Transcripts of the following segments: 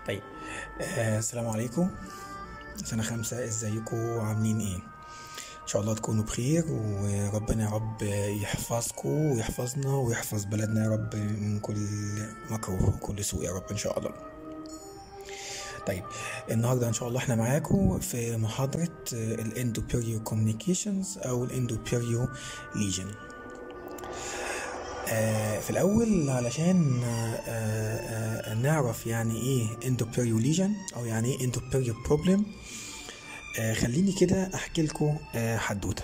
طيب آه السلام عليكم سنة خمسة ازيكم عاملين ايه ان شاء الله تكونوا بخير وربنا يا رب يحفظكم ويحفظنا ويحفظ بلدنا يا رب من كل مكروه وكل سوء يا رب ان شاء الله طيب النهارده ان شاء الله احنا معاكم في محاضرة الاندوبيريو كوميونيكيشنز او الاندوبيريو ليجن آه في الأول علشان آه آه نعرف يعني إيه اندوبيريو ليجن أو يعني إيه اندوبيريو بروبلم خليني كده أحكي لكم حدوتة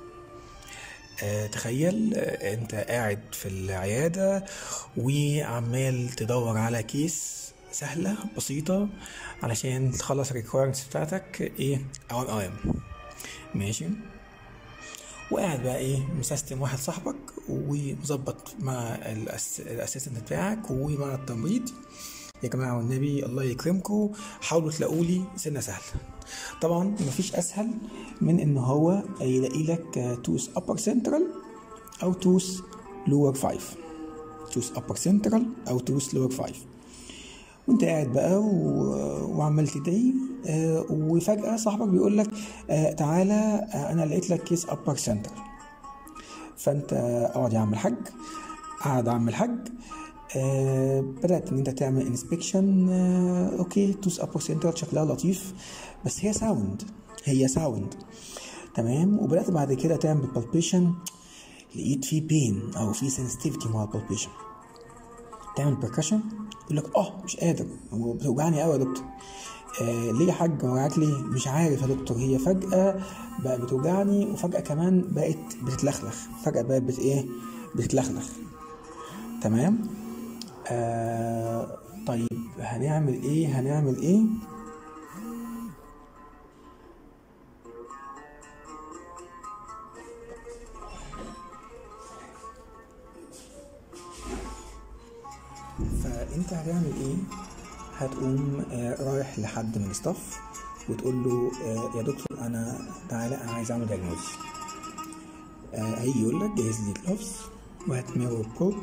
تخيل أنت قاعد في العيادة وعمال تدور على كيس سهلة بسيطة علشان تخلص الريكويرمنتس بتاعتك ايه اوام اوام ماشي وقاعد بقى ايه مسيستم واحد صاحبك ومظبط مع الاسيستنت بتاعك ومع التمريض يا جماعه والنبي الله يكرمكم حاولوا تلاقوا لي سنه سهله طبعا مفيش اسهل من ان هو يلاقي لك توس ابر سنترال او توس لور فايف توس ابر سنترال او توس لور فايف وانت قاعد بقى و... وعمال تدعي آه وفجأة صاحبك بيقول لك آه تعالى آه انا لقيت لك كيس ابر سنتر فانت اقعد يا عم الحاج قعد عم الحاج آه بدأت ان انت تعمل انسبكشن آه اوكي توس ابر سنتر شكلها لطيف بس هي ساوند هي ساوند تمام وبدأت بعد كده تعمل بالبيشن لقيت في بين او في سنسيتيفيتي مع البالبيشن تعمل بركشن يقول لك اه مش قادر بتوجعني قوي يا دكتور آه ليه يا حاج وجعك ليه مش عارف يا دكتور هي فجأة بقى بتوجعني وفجأة كمان بقت بتتلخلخ فجأة بقت بت ايه بتتلخلخ تمام آه طيب هنعمل ايه هنعمل ايه فانت هتعمل ايه هتقوم رايح لحد من الستاف وتقول له يا دكتور انا تعالى انا عايز اعمل دايجنوز هيجي يقول لك جهز لي جلوفز وهات ميرور بروب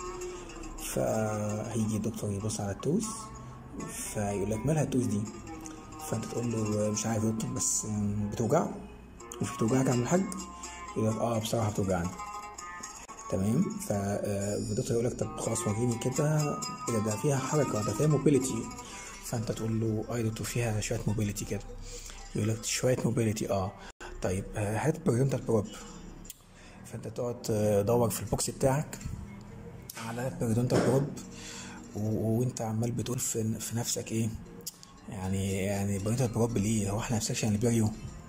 فهيجي الدكتور يبص على التوز فيقول لك مالها التوز دي فانت تقول له مش عارف يا دكتور بس بتوجعه مش بتوجعك يا عم الحاج يقول لك اه بصراحه بتوجعني تمام فالدكتور يقول لك طب خلاص وريني كده ايه ده فيها حركه ده فيها موبيليتي فانت تقول له اه دكتور فيها شويه موبيليتي كده يقول لك شويه موبيليتي اه طيب هات برينتال بروب فانت تقعد تدور في البوكس بتاعك على بريدونتال بروب وانت عمال بتقول في, في نفسك ايه يعني يعني بريدونتال بروب ليه هو احنا في سكشن البيريو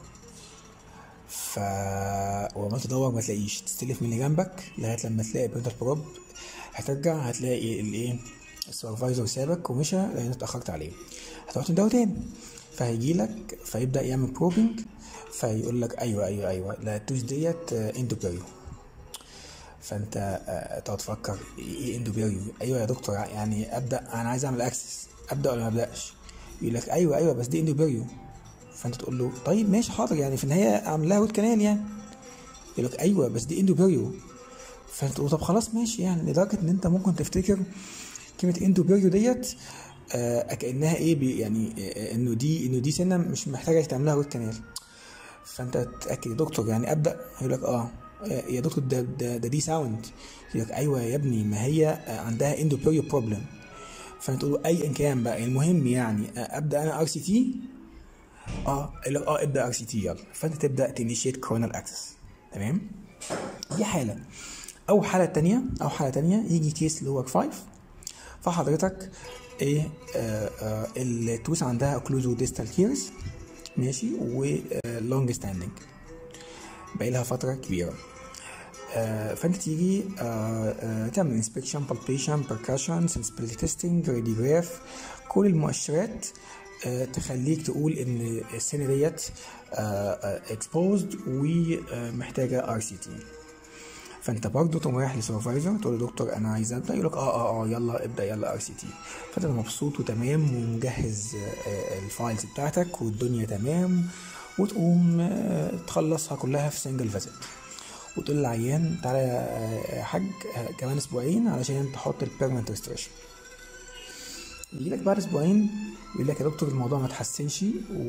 ف وعمال تدور ما تلاقيش تستلف من اللي جنبك لغايه لما تلاقي برينتر بروب هترجع هتلاقي الايه السوبرفايزر سابك ومشى لان اتاخرت عليه هتروح تدور تاني فهيجي لك فيبدا يعمل بروبنج فيقول لك ايوه ايوه ايوه لا التوش ديت اندوبيريو فانت تقعد تفكر ايه اندوبيريو ايوه يا دكتور يعني ابدا انا عايز اعمل اكسس ابدا ولا ما ابداش يقول لك ايوه ايوه بس دي اندوبيريو فانت تقول له طيب ماشي حاضر يعني في النهايه اعمل لها روت كانال يعني يقول لك ايوه بس دي اندوبيريو فانت تقول طب خلاص ماشي يعني لدرجه ان انت ممكن تفتكر كلمه اندوبيريو ديت آه كانها ايه بي يعني آه انه دي انه دي سنه مش محتاجه تعمل لها روت كانال فانت تتاكد يا دكتور يعني ابدا يقول لك اه يا دكتور ده ده, ده دي ساوند يقول لك ايوه يا ابني ما هي عندها اندوبيريو بروبلم فانت تقول له ايا كان بقى المهم يعني ابدا انا ار سي تي اه اه ابدا ار سي تي يلا فانت تبدا تنيشيت كورونال اكسس تمام دي حاله او حاله تانية او حاله تانية يجي كيس لور 5 فحضرتك ايه آه آه التوس عندها اوكلوزو ديستال كيرز ماشي ولونج ستاندنج باقي لها فتره كبيره آه فانت تيجي آه آه تعمل انسبكشن بالبيشن بركشن سنسبيليتي تيستنج راديوجراف كل المؤشرات تخليك تقول ان السنه ديت اكسبوزد ومحتاجه ار سي تي فانت برضه تقوم رايح لسوبرفايزر تقول له دكتور انا عايز ابدا يقول لك اه اه اه يلا ابدا يلا ار سي تي فانت مبسوط وتمام ومجهز الفايلز بتاعتك والدنيا تمام وتقوم تخلصها كلها في سنجل فيزيت وتقول للعيان تعالى يا حاج كمان اسبوعين علشان تحط البيرمنت ريستريشن يجيلك بعد اسبوعين يقول لك يا دكتور الموضوع ما اتحسنش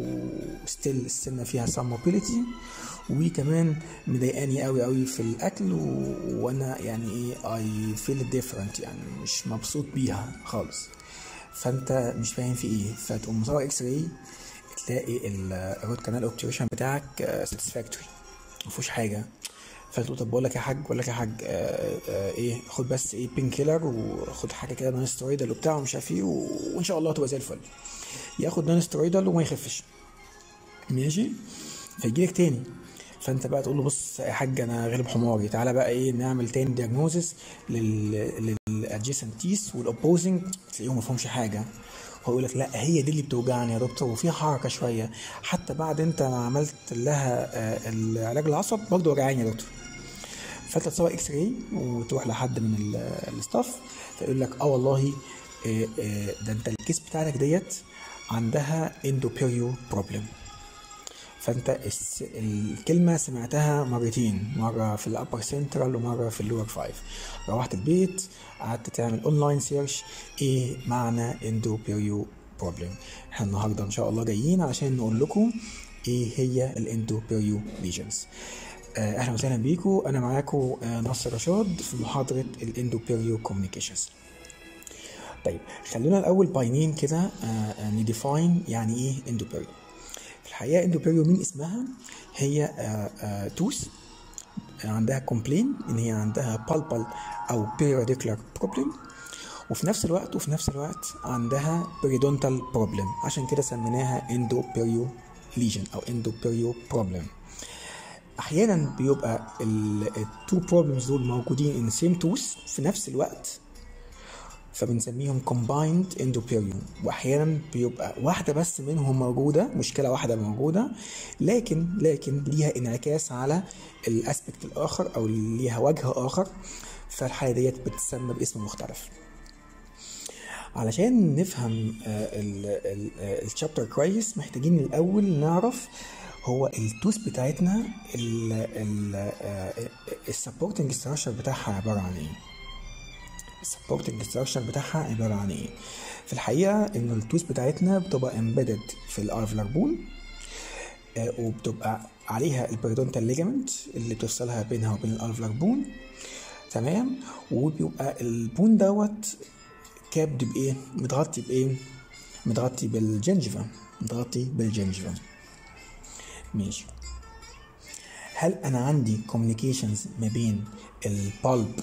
وستيل السنه فيها سام موبيليتي وكمان مضايقاني قوي قوي في الاكل و... وانا يعني ايه اي فيل ديفرنت يعني مش مبسوط بيها خالص فانت مش فاهم في ايه فتقوم مصور اكس راي تلاقي الروت كانال اوبتيوشن بتاعك ساتسفاكتوري ما فيهوش حاجه فتقول طب بقول لك يا حاج بقول لك يا حاج آه آه ايه خد بس ايه بين كيلر وخد حاجه كده نون سترويدال وبتاع ومش عارف ايه وان شاء الله تبقى زي الفل ياخد نون سترويدال وما يخفش ماشي فيجي لك تاني فانت بقى تقول له بص يا حاج انا غالب حماري تعالى بقى ايه نعمل تاني دياجنوزس لل للادجيسنت تيس والاوبوزنج تلاقيهم ما فيهمش حاجه هو يقول لك لا هي دي اللي بتوجعني يا دكتور وفي حركه شويه حتى بعد انت ما عملت لها العلاج العصب برضه وجعاني يا دكتور فانت تصور اكس راي وتروح لحد من الستاف فيقول لك اه والله ده انت الكيس بتاعتك ديت عندها اندوبيريو بروبلم فانت الكلمه سمعتها مرتين مره في الابر سنترال ومره في اللور فايف روحت البيت قعدت تعمل اونلاين سيرش ايه معنى اندوبيريو بروبلم احنا النهارده ان شاء الله جايين علشان نقول لكم ايه هي الاندوبيريو ليجنز اهلا وسهلا بيكم انا معاكم نصر رشاد في محاضره الاندوبيريو كوميونيكيشنز طيب خلونا الاول باينين كده نديفاين يعني ايه اندوبيريو في الحقيقه اندوبيريو من اسمها هي توس عندها كومبلين ان هي عندها بالبل او بيريديكولار بروبلم وفي نفس الوقت وفي نفس الوقت عندها بيريدونتال بروبلم عشان كده سميناها اندوبيريو ليجن او اندوبيريو بروبلم احيانا بيبقى التو بروبلمز دول موجودين ان سيم توث في نفس الوقت فبنسميهم combined endothelium واحيانا بيبقى واحده بس منهم موجوده مشكله واحده موجوده لكن لكن ليها انعكاس على الاسبكت الاخر او ليها وجه اخر فالحاله ديت بتسمى باسم مختلف علشان نفهم الشابتر كويس محتاجين الاول نعرف هو التوس بتاعتنا السبورتنج ستراكشر بتاعها عباره عن ايه السبورتنج ستراكشر بتاعها عباره عن ايه في الحقيقه ان التوس بتاعتنا بتبقى امبيدد في الارفلر بون آه وبتبقى عليها البريدونتال ليجامنت اللي بتفصلها بينها وبين الارفلر بون تمام وبيبقى البون دوت كابد بايه متغطي بايه متغطي بالجنجفا متغطي بالجنجفا ماشي هل انا عندي كوميونيكيشنز ما بين البالب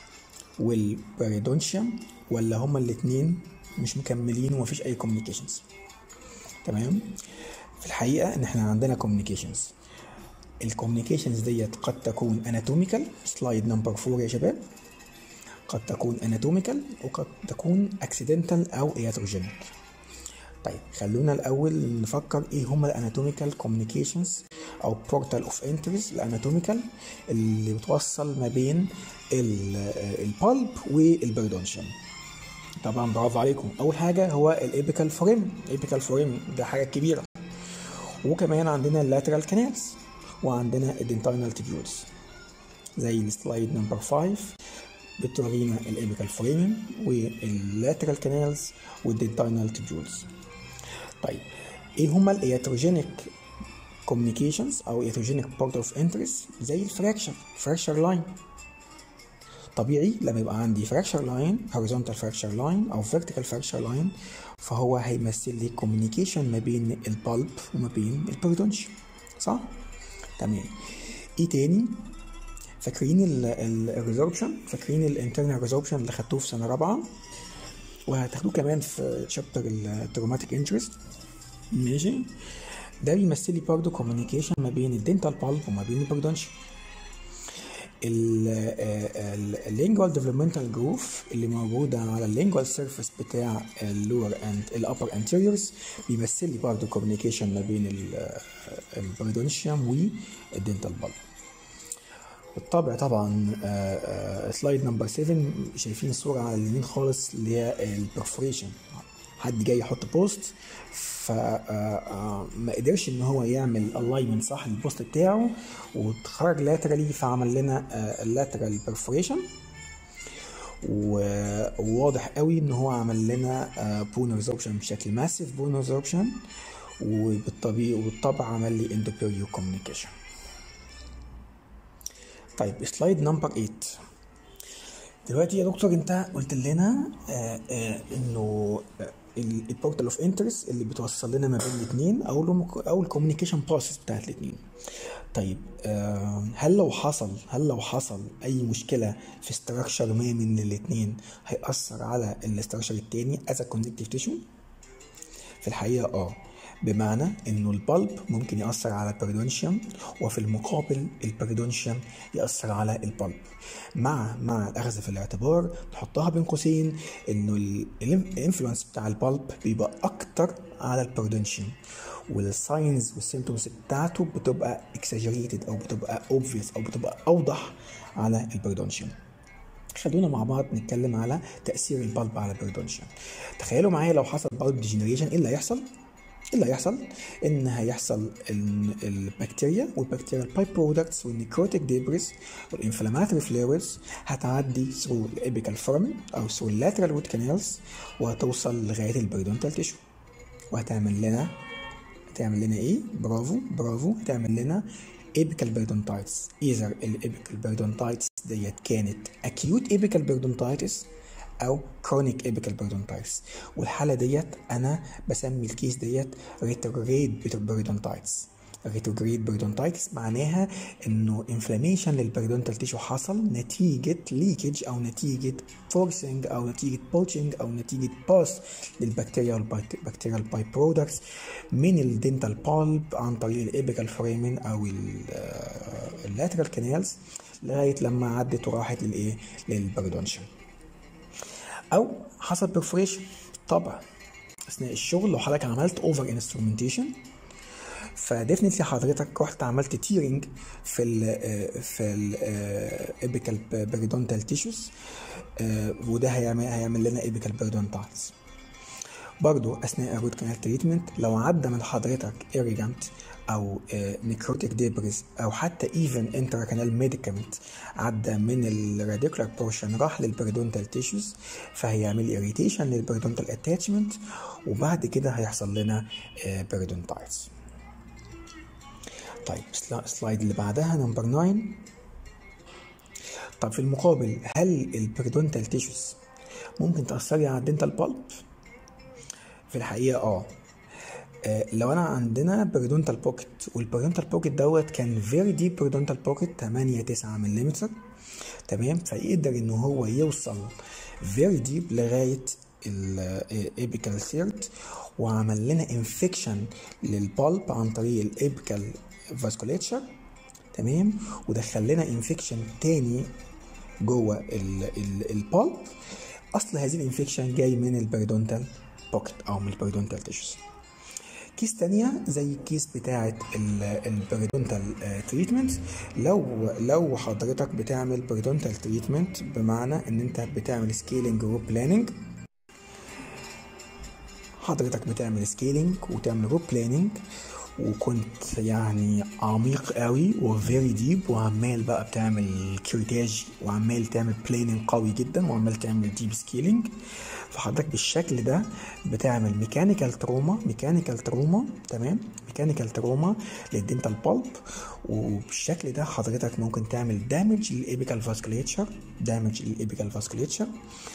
والبريدونشيوم ولا هما الاتنين مش مكملين ومفيش اي كوميونيكيشنز تمام في الحقيقه ان احنا عندنا كوميونيكيشنز الكوميونيكيشنز ديت قد تكون اناتوميكال سلايد نمبر 4 يا شباب قد تكون اناتوميكال وقد تكون اكسيدنتال او اياتروجينيك طيب خلونا الاول نفكر ايه هما الاناتوميكال كوميونيكيشنز او بورتال اوف انترز الاناتوميكال اللي بتوصل ما بين البالب والبريدونشيوم طبعا برافو عليكم اول حاجه هو الابيكال فوريم الابيكال فوريم ده حاجه كبيره وكمان عندنا اللاترال كانالز وعندنا الدنتاينال تيبيولز زي السلايد نمبر 5 بتورينا الابيكال فوريم واللاترال كانالز والدنتاينال تيبيولز طيب ايه هما الاياتروجينيك كوميونيكيشنز او اياتروجينيك بورت اوف انترست زي الفراكشر فراكشر لاين طبيعي لما يبقى عندي فراكشر لاين هوريزونتال فراكشر لاين او فيرتيكال فراكشر لاين فهو هيمثل لي كوميونيكيشن ما بين البالب وما بين البريدونشيوم صح تمام ايه تاني فاكرين الريزوربشن فاكرين الانترنال ريزوربشن اللي خدتوه في سنه رابعه وهتاخدوه كمان في شابتر التروماتيك انترست ماشي ده بيمثل لي برضه كوميونيكيشن ما بين الدنتال بالب وما بين البرودونشيوم اللينجوال ديفلوبمنتال جروف اللي موجوده على اللينجوال سيرفيس بتاع اللور اند الابر انتيريورز بيمثل لي برضه كوميونيكيشن ما بين البرودونشيوم والدنتال بالب بالطبع طبعا سلايد نمبر 7 شايفين الصوره على اليمين خالص اللي هي البرفوريشن حد جاي يحط بوست فما قدرش ان هو يعمل الاينمنت صح للبوست بتاعه وتخرج لاترالي فعمل لنا اللاترال برفوريشن وواضح قوي ان هو عمل لنا بون ريزوربشن بشكل ماسيف بون ريزوربشن وبالطبيعي وبالطبع عمل لي اندوبيريو كوميونيكيشن طيب سلايد نمبر 8 دلوقتي يا دكتور انت قلت لنا آه آه انه البورتال اوف انترست اللي بتوصل لنا ما بين الاثنين او او الكوميونيكيشن بروسيس بتاعت الاثنين طيب آه هل لو حصل هل لو حصل اي مشكله في استراكشر ما من الاثنين هيأثر على الاستراكشر الثاني از كونكتيف تيشو في الحقيقه اه بمعنى انه البلب ممكن يأثر على البريدونشيوم وفي المقابل البريدونشيوم يأثر على البلب مع مع الاخذ في الاعتبار نحطها بين قوسين انه الانفلونس بتاع البلب بيبقى اكتر على البريدونشيوم والساينز والسيمتومز بتاعته بتبقى اكساجريتد او بتبقى اوبفيس او بتبقى اوضح على البريدونشيوم خلونا مع بعض نتكلم على تاثير البلب على البريدونشيوم تخيلوا معايا لو حصل بلب ديجنريشن ايه اللي هيحصل ايه اللي هيحصل؟ ان هيحصل البكتيريا والبكتيريا باي برودكتس والنيكروتيك ديبريس والانفلاماتوري فلويدز هتعدي ثرو الابيكال فورمن او ثرو اللاترال روت كانالز وهتوصل لغايه البريدونتال تيشو وهتعمل لنا هتعمل لنا ايه؟ برافو برافو هتعمل لنا ايبيكال بيردونتايتس ايذر الايبيكال بيردونتايتس ديت كانت اكيوت ايبيكال بيردونتايتس او كرونيك ايبيكال بيردونتايتس والحاله ديت انا بسمي الكيس ديت ريتروجريد بيردونتايتس ريتروجريد بيردونتايتس معناها انه انفلاميشن للبيردونتال تيشو حصل نتيجه ليكج او نتيجه فورسنج او نتيجه بولشنج او نتيجه باس للبكتيريا والبكتيريال باي برودكتس من الدنتال بالب عن طريق الايبيكال فريمن او اللاترال كانالز لغايه لما عدت وراحت للايه للبيردونشن او حصل بيرفوريشن طبعا اثناء الشغل لو حضرتك عملت اوفر انسترومنتيشن فديفنتلي حضرتك رحت عملت تيرنج في ال في الابيكال بيريدونتال تيشوز وده هيعمل هيعمل لنا ابيكال بيريدونتالز برضو اثناء الروت كانال تريتمنت لو عدى من حضرتك ايريجانت او نيكروتيك ديبريز او حتى ايفن انترا كانال ميديكامنت عدى من الراديكولار بورشن راح للبريدونتال تيشوز فهيعمل اريتيشن للبريدونتال اتاتشمنت وبعد كده هيحصل لنا بيريدونتايتس طيب السلايد اللي بعدها نمبر 9 طب في المقابل هل البريدونتال تيشوز ممكن تأثر لي على الدنتال بالب؟ في الحقيقة اه لو انا عندنا بريدونتال بوكيت والبريدونتال بوكيت دوت كان فيري ديب بريدونتال بوكيت 8 9 ملم تمام فيقدر ان هو يوصل فيري ديب لغايه الابيكال ثيرد وعمل لنا انفكشن للبالب عن طريق الابيكال فاسكوليتشر تمام ودخل لنا انفكشن تاني جوه البالب اصل هذه الانفكشن جاي من البريدونتال بوكيت او من البريدونتال تيشوز كيس تانية زي الكيس بتاعة البريدونتال تريتمنت لو لو حضرتك بتعمل بريدونتال تريتمنت بمعنى ان انت بتعمل سكيلينج روب بلاننج حضرتك بتعمل سكيلينج وتعمل روب بلاننج وكنت يعني عميق قوي وفيري ديب وعمال بقى بتعمل كريتاج وعمال تعمل بلاننج قوي جدا وعمال تعمل ديب سكيلينج فحضرتك بالشكل ده بتعمل ميكانيكال تروما ميكانيكال تروما تمام ميكانيكال تروما للدنتال بالب وبالشكل ده حضرتك ممكن تعمل دامج للابيكال فاسكوليتشر دامج للابيكال فاسكوليتشر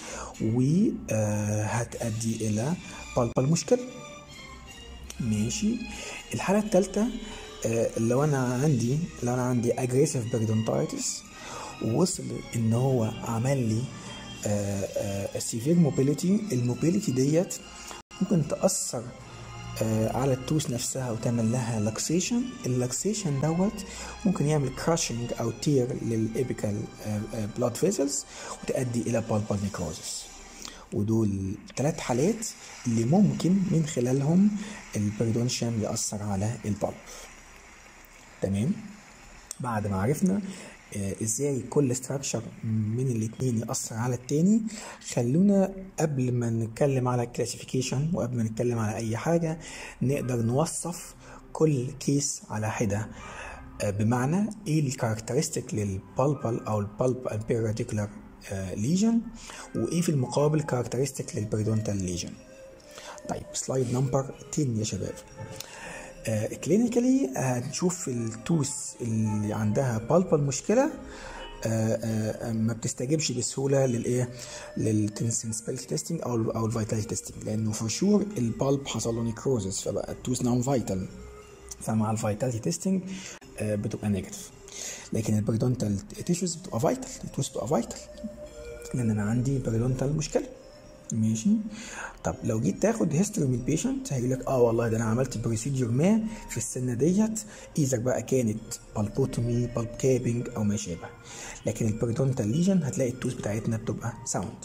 وهتؤدي الى بالبال مشكله ماشي الحالة الثالثة لو أنا عندي لو أنا عندي aggressive periodontitis ووصل إن هو عمل لي severe mobility الموبيليتي ديت ممكن تأثر على التوس نفسها وتعمل لها لاكسيشن اللاكسيشن دوت ممكن يعمل كراشنج او تير للابيكال بلاد فيزلز وتؤدي الى بالبال نيكروزس ودول ثلاث حالات اللي ممكن من خلالهم البريدونشيوم يأثر على البلب تمام بعد ما عرفنا آه ازاي كل ستراكشر من الاتنين يأثر على التاني خلونا قبل ما نتكلم على الكلاسيفيكيشن وقبل ما نتكلم على اي حاجة نقدر نوصف كل كيس على حدة آه بمعنى ايه الكاركترستيك للبالبال او البالب امبير راديكولار ليجن وايه في المقابل كاركترستيك للبريدونتال ليجن طيب سلايد نمبر 10 يا شباب كلينيكالي هنشوف التوس اللي عندها بالبال مشكله آه، آه، ما بتستجيبش بسهوله للايه للسنسبيلتي تيستنج او او الفيتاليتي تيستنج لانه فور شور البالب حصل له نيكروزس فبقى التوس نون فيتال فمع الفيتاليتي تيستنج بتبقى نيجاتيف لكن البريدونتال تيشوز بتبقى فيتال التوس بتبقى فيتال لان انا عندي بريدونتال مشكله ماشي طب لو جيت تاخد هيستوري من البيشنت هيقول لك اه والله ده انا عملت بروسيدور ما في السنه ديت ايزر بقى كانت بالبوتومي بالب كابنج او ما شابه لكن البريدونتال ليجن هتلاقي التوز بتاعتنا بتبقى ساوند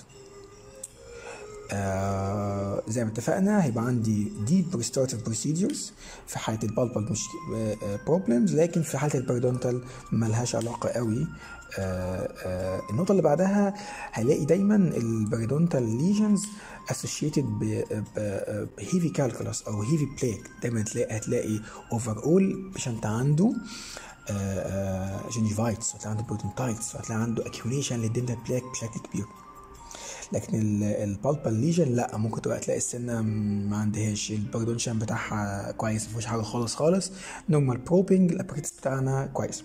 آه زي ما اتفقنا هيبقى عندي ديب ريستورتيف بروسيدورز في حاله البالبال مش بروبلمز لكن في حاله البريدونتال ملهاش علاقه قوي آه آه النقطة اللي بعدها هلاقي دايما البريدونتال ليجنز اسوشيتد بهيفي كالكولس او هيفي بلاك دايما تلاقي هتلاقي اوفر اول بيشنت عنده جينجيفايتس هتلاقي عنده بروتونتايتس هتلاقي عنده اكيوليشن للدنتال بلاك بشكل كبير لكن البالبال ليجن لا ممكن تبقى تلاقي السنه ما عندهاش البرودونشن بتاعها كويس مفيهوش حاجه خالص خالص نورمال بروبنج الابريتس بتاعنا كويس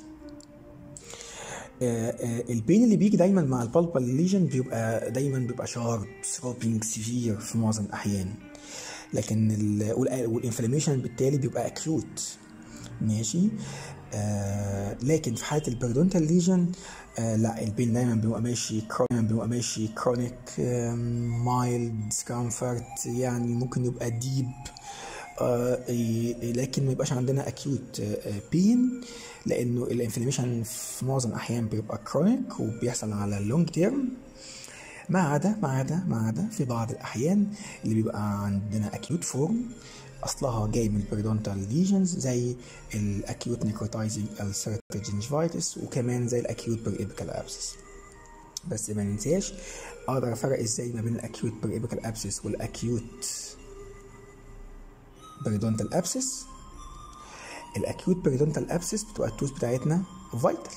البين اللي بيجي دايما مع البالبال ليجن بيبقى دايما بيبقى شارب ثروبنج سيفير في معظم الاحيان لكن والانفلاميشن بالتالي بيبقى اكيوت ماشي آه لكن في حاله البرودونتال ليجن آه لا البين دايما بيبقى ماشي دايما بيبقى ماشي كرونيك مايلد ديسكمفورت يعني ممكن يبقى ديب آه لكن ما يبقاش عندنا اكيوت بين لانه الانفلاميشن في معظم الاحيان بيبقى كرونيك وبيحصل على اللونج تيرم ما عدا ما عدا ما عدا في بعض الاحيان اللي بيبقى عندنا اكيوت فورم اصلها جاي من البريدونتال ليجنز زي الاكيوت نيكروتايزنج السيرتيك جنجفايتس وكمان زي الاكيوت بريبيكال ابسس بس ما ننساش اقدر افرق ازاي ما بين الاكيوت بريبيكال ابسس والاكيوت بريدونتال ابسس الاكيوت بريدونتال ابسس بتبقى التوز بتاعتنا فايتال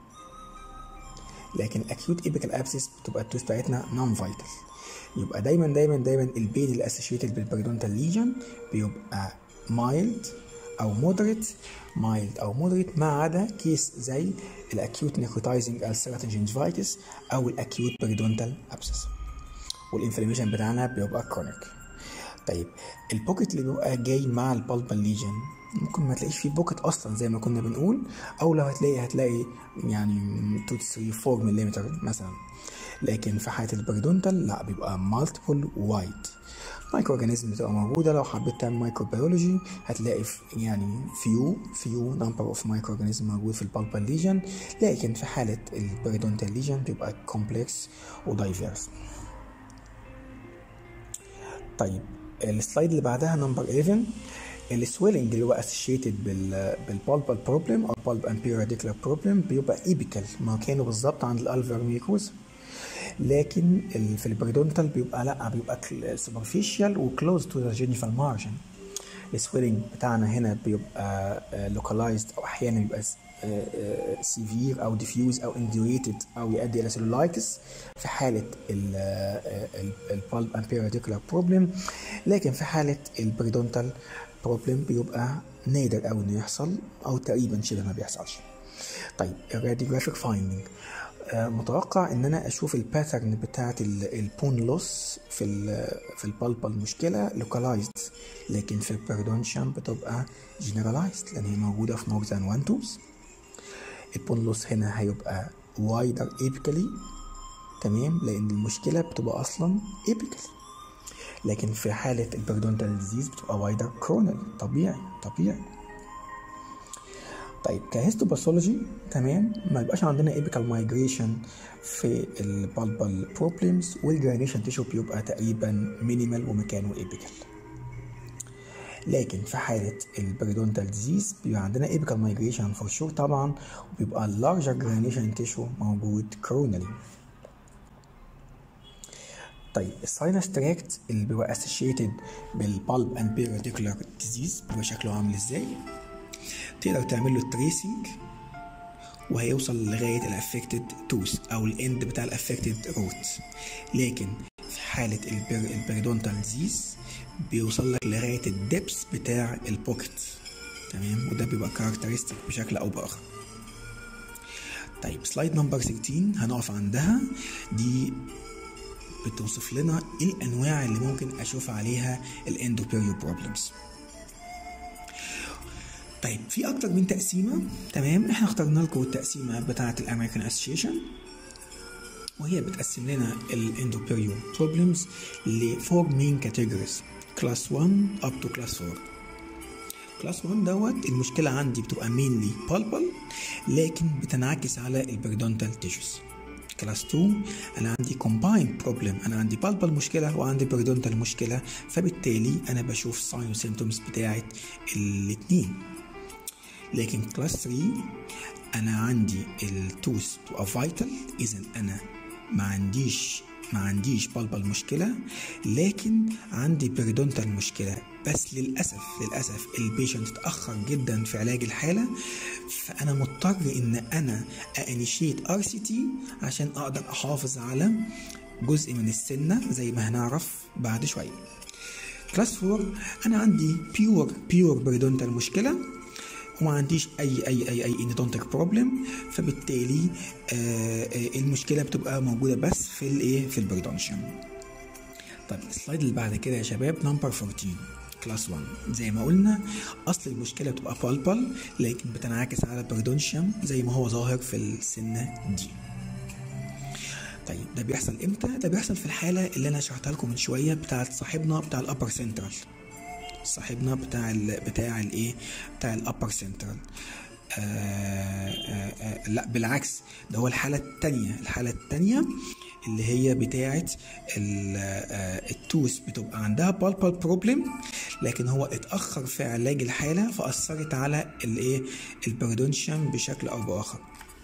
لكن الاكيوت ايبيكال ابسس بتبقى التوز بتاعتنا نون فايتال يبقى دايما دايما دايما البين اللي اسوشيتد بالبريدونتال ليجن بيبقى مايلد او مودريت مايلد او مودريت ما عدا كيس زي الاكيوت نيكروتايزنج السيراتين جنجفايتس او الاكيوت بريدونتال ابسس والانفلاميشن بتاعنا بيبقى كرونيك طيب البوكيت اللي بيبقى جاي مع البالبال ليجن ممكن ما تلاقيش فيه بوكيت اصلا زي ما كنا بنقول او لو هتلاقي هتلاقي يعني 2 3 4 ملم مثلا لكن في حاله البريدونتال لا بيبقى مالتيبل وايد مايكرو اورجانيزم بتبقى موجوده لو حبيت تعمل مايكرو بيولوجي هتلاقي يعني فيو فيو نمبر اوف مايكرو اورجانيزم موجود في البالبال ليجن لكن في حاله البريدونتال ليجن بيبقى كومبلكس ودايفيرس طيب السلايد اللي بعدها نمبر 11 السويلنج اللي هو اسوشيتد بالبالبال بروبلم او بالب امبير راديكولار بروبلم بيبقى ايبيكال مكانه بالظبط عند الالفر ميكوز لكن في البريدونتال بيبقى لا بيبقى سوبرفيشال وكلوز تو ذا جينيفال مارجن السويلنج بتاعنا هنا بيبقى لوكالايزد او احيانا بيبقى سيفير او ديفيوز او انديوريتد او يؤدي الى سيلولايتس في حاله البالب امبير راديكولار بروبلم لكن في حاله البريدونتال بروبلم بيبقى نادر قوي انه يحصل او تقريبا شبه ما بيحصلش طيب الراديوجرافيك فايندنج متوقع ان انا اشوف الباترن بتاعت البون لوس في ال في البالبا المشكله لوكالايزد لكن في البيردونشن بتبقى جنرالايزد لان هي موجوده في مور ذان وان توز البون لوس هنا هيبقى وايدر ايبيكالي تمام لان المشكله بتبقى اصلا ايبيكال لكن في حاله البيردونتال ديزيز بتبقى وايدر كرونال طبيعي طبيعي طيب كهيستوباثولوجي تمام ما يبقاش عندنا ايبيكال مايجريشن في البالبال بروبلمز والجرانيشن تيشو بيبقى تقريبا مينيمال ومكانه ايبيكال لكن في حالة البريدونتال ديزيز بيبقى عندنا ايبيكال مايجريشن فور شور طبعا وبيبقى اللارجر جرانيشن تيشو موجود كرونالي طيب الساينس تراكت اللي بيبقى اسوشيتد بالبالب اند بيريديكولار ديزيز بيبقى شكله عامل ازاي تقدر تعمل له تريسنج وهيوصل لغايه الافكتد توث او الاند بتاع الافكتد روت لكن في حاله البر البريدونتال ديزيز بيوصل لك لغايه الدبس بتاع البوكيت تمام وده بيبقى كاركترستيك بشكل او باخر طيب سلايد نمبر 16 هنقف عندها دي بتوصف لنا ايه الانواع اللي ممكن اشوف عليها الاندوبيريو بروبلمز طيب في اكتر من تقسيمه تمام احنا اخترنا لكم التقسيمه بتاعه الامريكان اسوشيشن وهي بتقسم لنا الاندوبيريو بروبلمز لفور مين كاتيجوريز كلاس 1 اب تو كلاس 4 كلاس 1 دوت المشكله عندي بتبقى مينلي بالبل لكن بتنعكس على البريدونتال تيشوز كلاس 2 انا عندي كومبايند بروبلم انا عندي بالبل مشكله وعندي بريدونتال مشكله فبالتالي انا بشوف ساين وسيمتومز بتاعه الاثنين لكن كلاس 3 انا عندي التوث تبقى فايتال اذا انا ما عنديش ما عنديش بالبل مشكله لكن عندي بريدونتال مشكله بس للاسف للاسف البيشنت اتاخر جدا في علاج الحاله فانا مضطر ان انا انيشيت ار سي تي عشان اقدر احافظ على جزء من السنه زي ما هنعرف بعد شويه كلاس 4 انا عندي بيور بيور بريدونتال مشكله وما عنديش اي اي اي اي اندونتك بروبلم فبالتالي آه آه المشكله بتبقى موجوده بس في الايه في البريدونشن طيب السلايد اللي بعد كده يا شباب نمبر 14 كلاس 1 زي ما قلنا اصل المشكله بتبقى بالبل لكن بتنعكس على البريدونشيوم زي ما هو ظاهر في السنه دي طيب ده بيحصل امتى ده بيحصل في الحاله اللي انا شرحتها لكم من شويه بتاعت صاحبنا بتاع الابر سنترال صاحبنا بتاع ال بتاع الايه بتاع الابر سنترال لا بالعكس ده هو الحالة التانية الحالة التانية اللي هي بتاعة التوث بتبقى عندها بالبال بروبلم لكن هو اتأخر في علاج الحالة فأثرت على الايه البريدونشيوم بشكل أو بآخر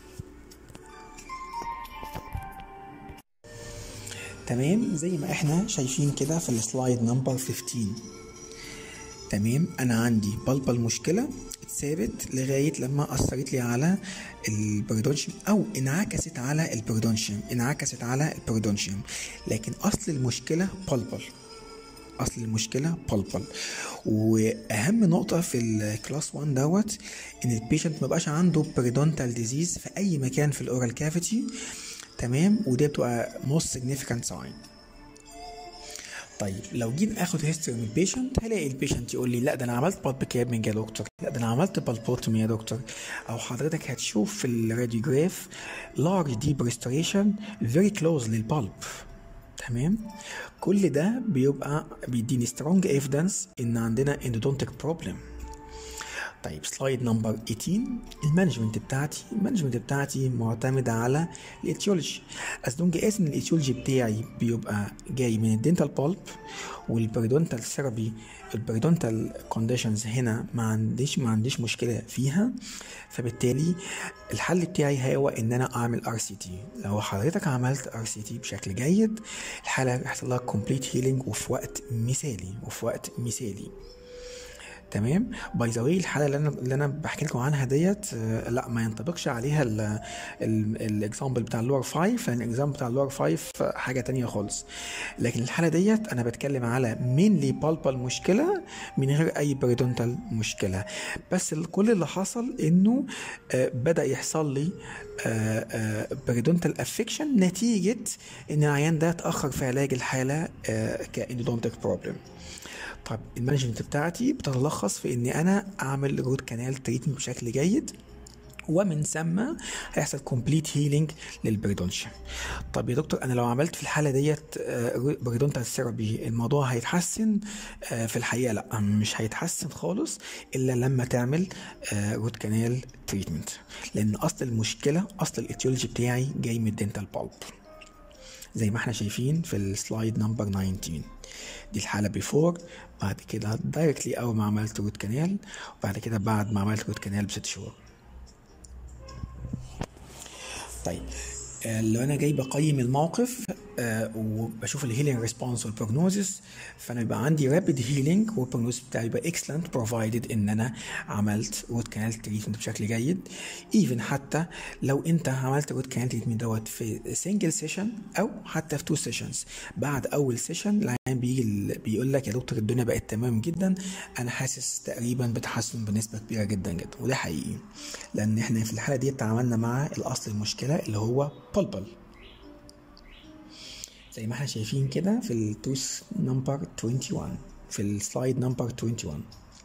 تمام زي ما احنا شايفين كده في السلايد نمبر 15 تمام انا عندي بلبل مشكله اتثابت لغايه لما اثرت لي على البريدونشيوم او انعكست على البريدونشيوم انعكست على البريدونشيوم لكن اصل المشكله بلبل اصل المشكله بلبل واهم نقطه في الكلاس 1 دوت ان البيشنت ما بقاش عنده بريدونتال ديزيز في اي مكان في الاورال كافيتي تمام ودي بتبقى موست سيجنيفيكانت ساين طيب لو جيت اخد هيستوري من البيشنت هلاقي البيشنت يقول لي لا ده انا عملت بالب كابنج يا دكتور لا ده انا عملت بالبوتومي يا دكتور او حضرتك هتشوف في الراديوجراف لارج ديب ريستوريشن فيري كلوز للبالب تمام كل ده بيبقى بيديني سترونج ايفيدنس ان عندنا اندودونتيك بروبلم طيب سلايد نمبر 18 المانجمنت بتاعتي المانجمنت بتاعتي معتمدة على الاتيولوجي اصل قاس ان الاتيولوجي بتاعي بيبقى جاي من الدنتال بالب والبريدونتال ثيرابي البريدونتال كونديشنز هنا ما عنديش ما عنديش مشكله فيها فبالتالي الحل بتاعي هو ان انا اعمل ار سي تي لو حضرتك عملت ار سي تي بشكل جيد الحاله هيحصل لها كومبليت هيلينج وفي وقت مثالي وفي وقت مثالي تمام باي ذا واي الحاله اللي انا اللي انا بحكي لكم عنها ديت آه لا ما ينطبقش عليها الاكزامبل بتاع اللور 5 لان الاكزامبل بتاع اللور 5 حاجه تانية خالص لكن الحاله ديت انا بتكلم على مينلي بالبال مشكله من غير اي بريدونتال مشكله بس كل اللي حصل انه آه بدا يحصل لي بريدونتال افكشن نتيجه ان العيان ده اتاخر في علاج الحاله آه كاندودونتيك بروبلم طب المانجمنت بتاعتي بتتلخص في اني انا اعمل روت كانال تريتمنت بشكل جيد ومن ثم هيحصل كومبليت هيلينج للبريدونشيا طب يا دكتور انا لو عملت في الحاله ديت بريدونتال ثيرابي الموضوع هيتحسن في الحقيقه لا مش هيتحسن خالص الا لما تعمل روت كانال تريتمنت لان اصل المشكله اصل الاتيولوجي بتاعي جاي من الدنتال بالب زي ما احنا شايفين في السلايد نمبر 19 دي الحاله بيفور بعد كده دايركتلي اول ما عملت روت كانال وبعد كده بعد ما عملت روت كانال بست شهور طيب آه، لو انا جاي بقيم الموقف آه، وبشوف الهيلينج ريسبونس والبروجنوزس فانا بيبقى عندي رابيد هيلينج والبروجنوزس بتاعي يبقى اكسلنت بروفايدد ان انا عملت روت كانال تريتمنت بشكل جيد ايفن حتى لو انت عملت روت كانال تريتمنت دوت في سنجل سيشن او حتى في تو سيشنز بعد اول سيشن العيان بيجي بيقول لك يا دكتور الدنيا بقت تمام جدا انا حاسس تقريبا بتحسن بنسبه كبيره جدا جدا وده حقيقي لان احنا في الحاله دي تعاملنا مع الاصل المشكله اللي هو بلبل زي ما احنا شايفين كده في التوس نمبر 21 في السلايد نمبر 21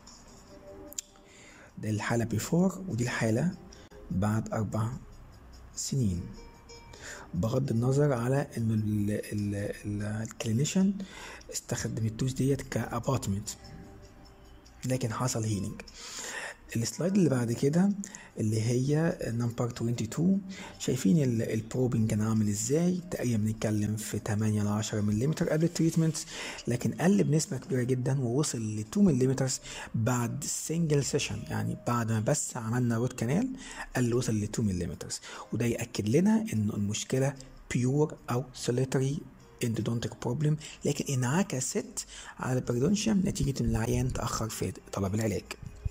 ده الحالة بيفور ودي الحالة بعد أربع سنين بغض النظر على انه الكلينيشن استخدم التوس ديت كابارتمنت لكن حصل هيلينج السلايد اللي بعد كده اللي هي نمبر 22 شايفين البروبنج كان عامل ازاي تقريبا بنتكلم في 8 ل 10 ملم قبل التريتمنت لكن قل بنسبه كبيره جدا ووصل ل 2 ملم بعد سنجل سيشن يعني بعد ما بس عملنا روت كانال قل وصل ل 2 ملم وده ياكد لنا انه المشكله بيور او سوليتري اندودونتيك بروبلم لكن انعكست على البريدونشيوم نتيجه ان العيان تاخر في طلب العلاج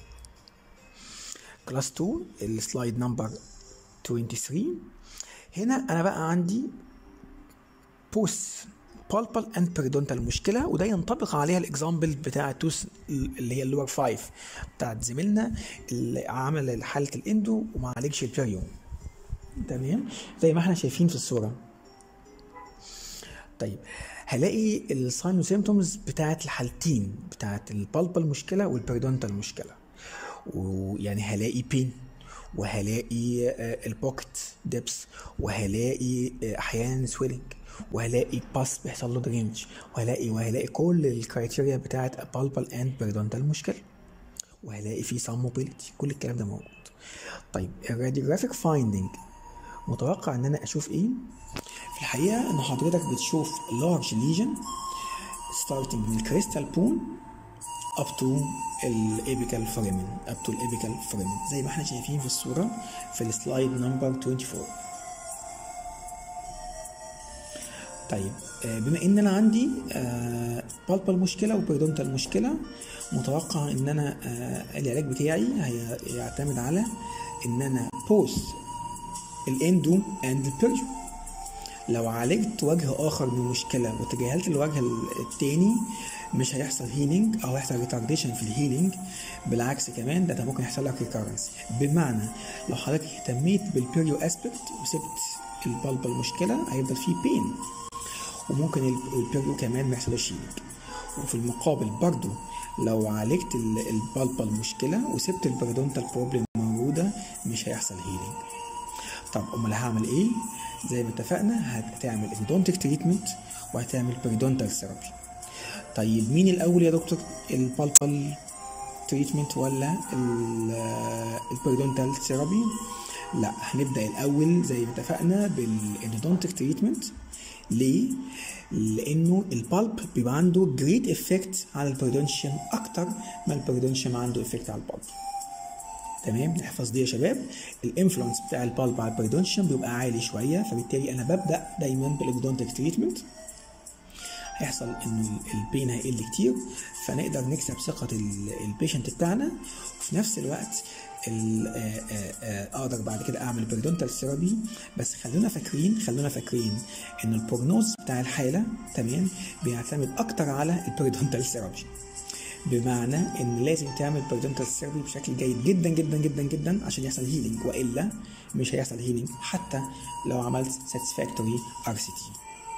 كلاس 2 السلايد نمبر 23 هنا انا بقى عندي بوست بالبال اند بيريدونتال مشكله وده ينطبق عليها الاكزامبل بتاع التوس اللي هي اللور 5 بتاعت زميلنا اللي عمل حاله الاندو وما عالجش البيريوم تمام زي ما احنا شايفين في الصوره طيب هلاقي الساين وسيمتومز بتاعت الحالتين بتاعت البالبال مشكله والبيريدونتال مشكله ويعني هلاقي بين وهلاقي البوكت ديبس وهلاقي احيانا سويلنج وهلاقي باس بيحصل له درينج وهلاقي وهلاقي كل الكرايتيريا بتاعت بالبال اند بيريدونتال مشكله وهلاقي في سام موبيليتي كل الكلام ده موجود طيب الراديوجرافيك فايندنج متوقع ان انا اشوف ايه في الحقيقه ان حضرتك بتشوف لارج ليجن ستارتنج من الكريستال بون up to الابيكال فريمن up to الابيكال فريمن زي ما احنا شايفين في الصورة في السلايد نمبر 24 طيب بما ان انا عندي بالبال مشكله وبيردونتال مشكله متوقع ان انا العلاج بتاعي هيعتمد على ان انا بوست الاندو اند البيريو لو عالجت وجه اخر من المشكله وتجاهلت الوجه التاني مش هيحصل هيلينج او هيحصل ريتارديشن في الهيلينج بالعكس كمان ده, ده ممكن يحصل لك ريكارنس بمعنى لو حضرتك اهتميت بالبيريو اسبكت وسبت البلبة المشكله هيفضل فيه بين وممكن البيريو كمان ما يحصلش هيلينج وفي المقابل برضو لو عالجت البلبة المشكله وسبت البريدونتال بروبلم موجوده مش هيحصل هيلينج طب امال هعمل ايه زي ما اتفقنا هتعمل اندونتيك تريتمنت وهتعمل بريدونتال ثيرابي طيب مين الاول يا دكتور البالبال تريتمنت ولا البريدونتال ثيرابي لا هنبدا الاول زي ما اتفقنا بالاندونتيك تريتمنت ليه لانه البالب بيبقى عنده جريت افكت على البريدونشيوم اكتر ما البريدونشيوم عنده افكت على البالب تمام نحفظ دي يا شباب الانفلونس بتاع البالب على البريدونشيوم بيبقى عالي شويه فبالتالي انا ببدا دايما بالاندونتيك تريتمنت هيحصل ان البين هيقل كتير فنقدر نكسب ثقة البيشنت بتاعنا وفي نفس الوقت اقدر بعد كده اعمل بريدونتال ثيرابي بس خلونا فاكرين خلونا فاكرين ان البروجنوز بتاع الحالة تمام بيعتمد اكتر على البريدونتال ثيرابي بمعنى ان لازم تعمل بريدونتال ثيرابي بشكل جيد جدا جدا جدا جدا عشان يحصل هيلينج والا مش هيحصل هيلينج حتى لو عملت ساتسفاكتوري ار سي تي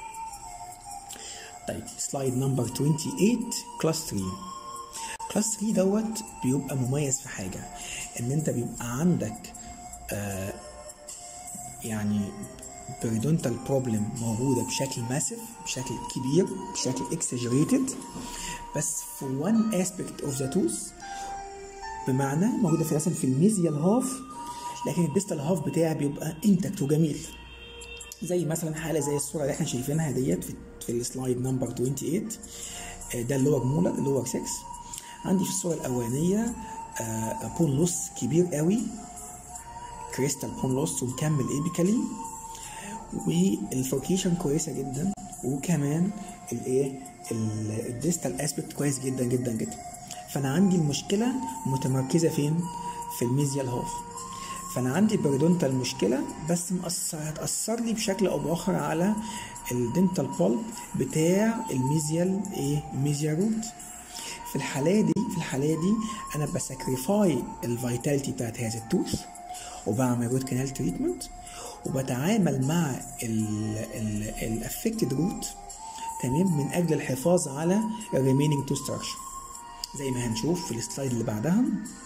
طيب سلايد نمبر 28 كلاس 3 كلاس 3 دوت بيبقى مميز في حاجة ان انت بيبقى عندك آه يعني بريدونتال بروبلم موجودة بشكل ماسيف بشكل كبير بشكل اكسجريتد بس في one aspect of the tooth بمعنى موجودة في مثلا في الميزيال هاف لكن الديستال هاف بتاعي بيبقى انتكت وجميل زي مثلا حالة زي الصورة اللي احنا شايفينها ديت في في السلايد نمبر 28 ده اللور مولر اللور 6 عندي في الصوره الاولانيه بون لوس كبير قوي كريستال بون لوس ومكمل ايبيكالي والفوركيشن كويسه جدا وكمان الايه الديستال اسبكت كويس جدا جدا جدا فانا عندي المشكله متمركزه فين في الميزيال هاف فانا عندي بريدونتال مشكله بس مأثر هتاثر لي بشكل او باخر على الدنتال بالب بتاع الميزيال ايه ميزيال روت في الحالة دي في الحالة دي أنا بساكريفاي الفيتاليتي بتاعت هذا التوث وبعمل روت كانال تريتمنت وبتعامل مع الافكتد روت تمام من أجل الحفاظ على الريمينينج تو ستراكشر زي ما هنشوف في السلايد اللي بعدها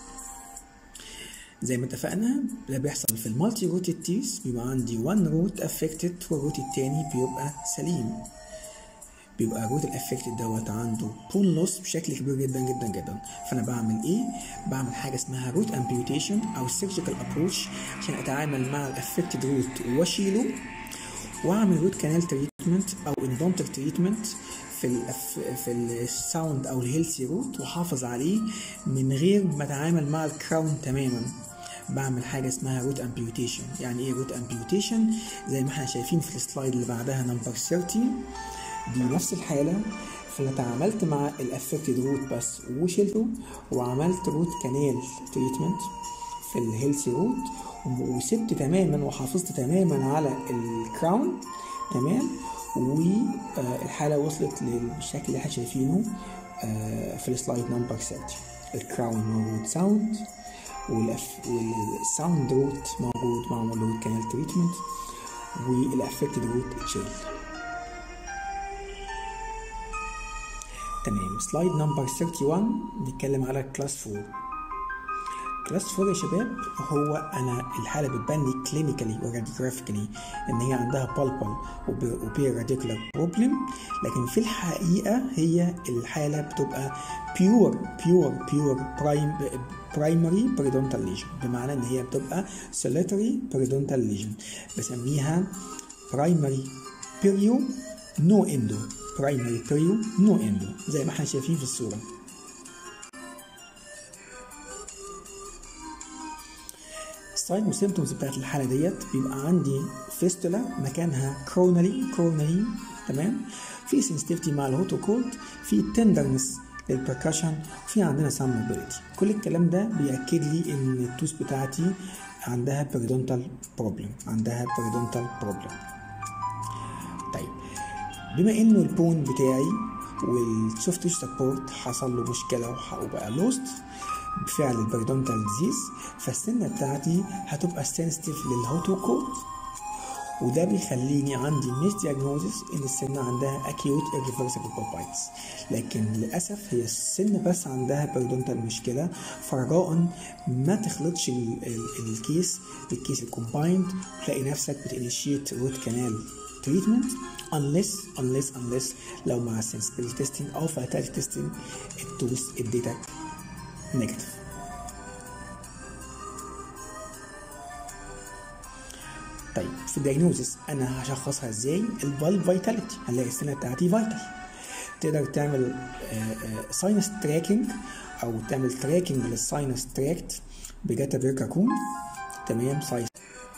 زي ما اتفقنا ده بيحصل في المالتي روتد تيس بيبقى عندي وان روت افكتد والروت التاني بيبقى سليم بيبقى الروت الافكتد دوت عنده بون لوس بشكل كبير جدا جدا جدا فانا بعمل ايه بعمل حاجه اسمها روت امبيوتيشن او سيرجيكال ابروش عشان اتعامل مع الافكتد روت واشيله واعمل روت كانال تريتمنت او اندونتال تريتمنت في ال في الساوند او الهيلثي روت واحافظ عليه من غير ما اتعامل مع الكراون تماما بعمل حاجه اسمها روت امبيوتيشن يعني ايه روت امبيوتيشن زي ما احنا شايفين في السلايد اللي بعدها نمبر 30 دي نفس الحاله فانا تعاملت مع الافكتد روت بس وشلته وعملت روت كانال تريتمنت في الهيلثي روت وسبت تماما وحافظت تماما على الكراون تمام والحاله وصلت للشكل اللي احنا شايفينه في السلايد نمبر 30 الكراون موجود ساوند والساوند روت موجود معمول له كانال تريتمنت والافكتد روت اتشيل تمام سلايد نمبر 31 نتكلم على كلاس 4 كلاس 4 يا شباب هو انا الحاله بتبان لي كلينيكالي وراديوجرافيكالي ان هي عندها بالبل وبير راديكولار بروبلم لكن في الحقيقه هي الحاله بتبقى بيور بيور بيور برايم برايمري بريدونتال ليجن بمعنى ان هي بتبقى سوليتري بريدونتال ليجن بسميها برايمري بيريو نو اندو برايمري بيريو نو اندو زي ما احنا شايفين في الصوره الساين والسيمتومز بتاعت الحاله ديت بيبقى عندي فيستولا مكانها كرونالي كرونالي تمام في سنسيتيفيتي مع الهوتو كولد في تندرنس للبركشن وفي عندنا سام موبيليتي كل الكلام ده بياكد لي ان التوس بتاعتي عندها بيريدونتال بروبلم عندها بيريدونتال بروبلم طيب بما انه البون بتاعي والسوفت سبورت حصل له مشكله وبقى لوست بفعل البريدونتال ديزيز فالسنة بتاعتي هتبقى سنسيتيف للهوتو كود وده بيخليني عندي ميس دياجنوزس ان السنة عندها اكيوت irreversible بالبايتس لكن للاسف هي السن بس عندها بريدونتال مشكله فرجاء ما تخلطش ال ال الكيس بالكيس الكومبايند وتلاقي نفسك بتانيشيت روت كانال تريتمنت unless unless unless لو مع sensitivity testing او vitality testing التوس اديتك نيجاتيف طيب في الدايجنوزس انا هشخصها ازاي الفالف فيتاليتي هنلاقي السنه بتاعتي فيتال تقدر تعمل ساينس تراكنج او تعمل تراكنج للساينس تراكت بجاتا بيركاكون تمام ساينس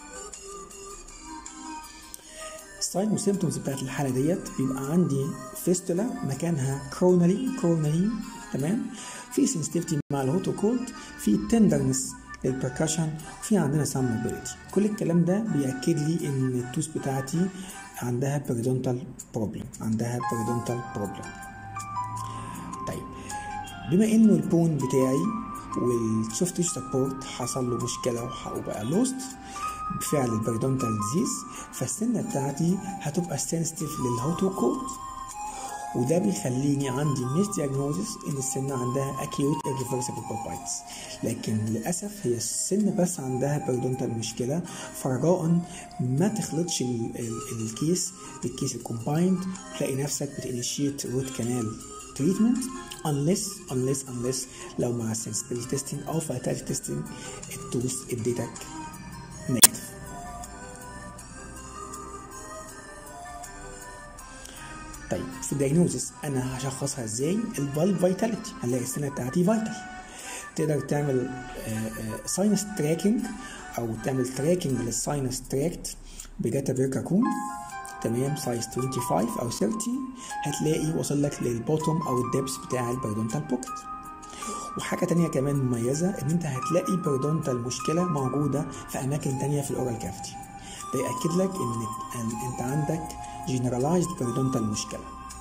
الساين والسيمتومز بتاعت الحاله ديت بيبقى عندي فيستولا مكانها كرونالي كرونالي تمام في سنسيتيفيتي مع الهوتو كولد في تندرنس للبركشن وفي عندنا سام موبيليتي كل الكلام ده بياكد لي ان التوس بتاعتي عندها بيريدونتال بروبلم عندها بيريدونتال بروبلم طيب بما انه البون بتاعي والسوفت سبورت حصل له مشكله وبقى لوست بفعل البريدونتال ديزيز فالسنه بتاعتي هتبقى سنسيتيف للهوتو كود وده بيخليني عندي ميس دياجنوزس ان السنه عندها اكيوت irreversible بالبايتس لكن للاسف هي السن بس عندها بيريدونتال مشكله فرجاء ما تخلطش ال ال الكيس بالكيس الكومبايند وتلاقي نفسك بتانيشيت روت كانال تريتمنت unless unless unless لو مع sensitivity testing او vitality testing التوس اديتك نيجاتيف طيب في الدايجنوزس انا هشخصها ازاي الفالف فيتاليتي هنلاقي السنه بتاعتي فيتال تقدر تعمل ساينس تراكنج او تعمل تراكنج للساينس تراكت بجاتا بير كون تمام سايز 25 او 30 هتلاقي وصل لك للبوتوم او الدبس بتاع البيرودونتال بوكت وحاجة تانية كمان مميزة ان انت هتلاقي بيرودونتال مشكلة موجودة في اماكن تانية في الاورال كافيتي ده يأكد لك ان إن انت عندك generalized بيرودونتال مشكلة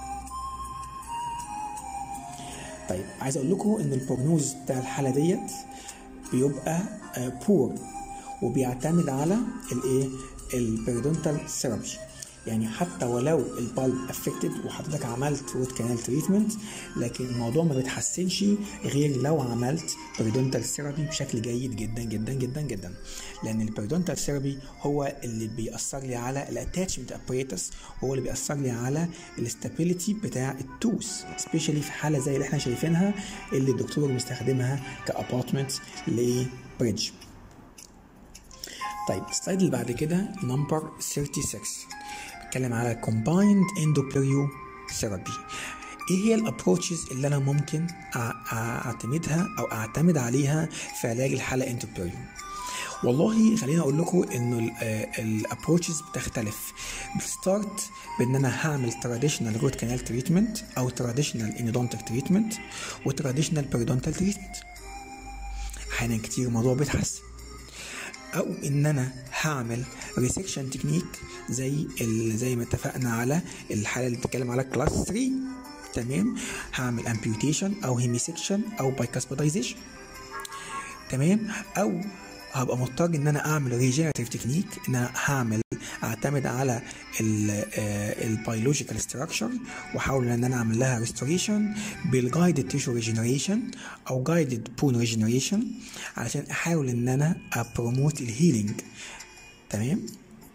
طيب عايز اقول لكم ان البروجنوز بتاع الحالة ديت بيبقى بور وبيعتمد على الايه البيرودونتال ثيرابي يعني حتى ولو البالب افكتد وحضرتك عملت روت كانال تريتمنت لكن الموضوع ما بيتحسنش غير لو عملت بيرودونتال ثيرابي بشكل جيد جدا جدا جدا جدا لان البيرودونتال ثيرابي هو اللي بيأثر لي على الاتاتشمنت ابريتس هو اللي بيأثر لي على الاستابيليتي بتاع التوس سبيشالي في حاله زي اللي احنا شايفينها اللي الدكتور مستخدمها كابارتمنت لبريدج طيب السلايد اللي بعد كده نمبر 36 بتكلم على combined endoperio therapy ايه هي الابروتشز اللي انا ممكن اعتمدها او اعتمد عليها في علاج الحاله انتوبيريو والله خليني اقول لكم انه الابروتشز بتختلف بتستارت بان انا هعمل تراديشنال روت كانال تريتمنت او تراديشنال اندونتك تريتمنت وتراديشنال بيرودونتال تريتمنت احيانا كتير الموضوع بيتحسن او ان انا هعمل ريسكشن تكنيك زي زي ما اتفقنا على الحاله اللي بتتكلم على كلاس 3 تمام هعمل امبيوتيشن او هيميسكشن او بايكاسبيدايزيشن تمام او هبقى مضطر ان انا اعمل ريجنريتيف تكنيك ان انا هعمل اعتمد على البيولوجيكال ستراكشر واحاول ان انا اعمل لها ريستوريشن بالجايدد تيشو ريجنريشن او جايدد بون ريجنريشن علشان احاول ان انا ابروموت الهيلينج تمام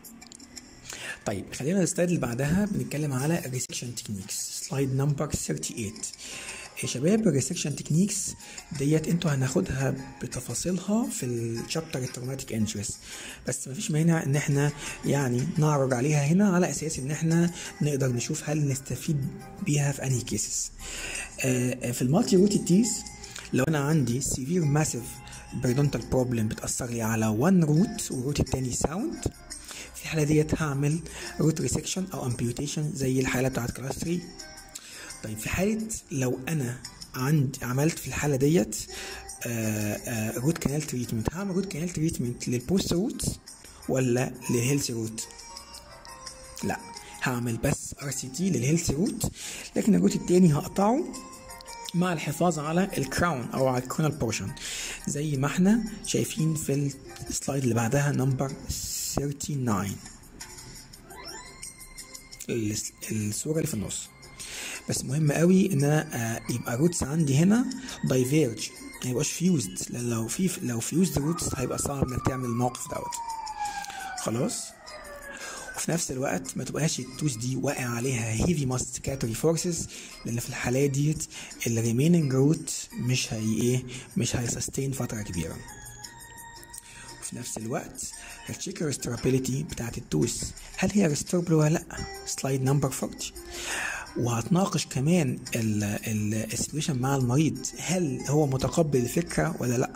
طيب خلينا السلايد اللي بعدها بنتكلم على الريسكشن تكنيكس سلايد نمبر 38 يا شباب الريسكشن تكنيكس ديت انتوا هناخدها بتفاصيلها في الشابتر التروماتيك انجريس بس مفيش مانع ان احنا يعني نعرض عليها هنا على اساس ان احنا نقدر نشوف هل نستفيد بيها في انهي كيسز في المالتي روتي تيز لو انا عندي سيفير ماسيف بيرودونتال بروبلم بتاثر لي على وان روت والروت التاني ساوند في الحاله ديت هعمل روت ريسكشن او امبيوتيشن زي الحاله بتاعت كلاس 3 طيب في حاله لو انا عند عملت في الحاله ديت روت كانال تريتمنت هعمل روت كانال تريتمنت للبوست روت ولا للهيلثي روت لا هعمل بس ار سي تي للهيلثي روت لكن الروت التاني هقطعه مع الحفاظ على الكراون او على الكرونال بورشن زي ما احنا شايفين في السلايد اللي بعدها نمبر 39 الصوره اللي في النص بس مهم قوي ان انا يبقى روتس عندي هنا دايفيرج ما يبقاش فيوزد لان لو في لو فيوزد روتس هيبقى صعب انك تعمل الموقف دوت خلاص وفي نفس الوقت ما تبقاش التوس دي واقع عليها هيفي ماستيكاتوري فورسز لان في الحالات ديت الريميننج روت مش هي ايه مش هيسستين فتره كبيره وفي نفس الوقت هتشيك الريستورابيلتي بتاعت التوس هل هي ريستوربل ولا لا سلايد نمبر 40 وهتناقش كمان السيتويشن مع المريض هل هو متقبل الفكره ولا لا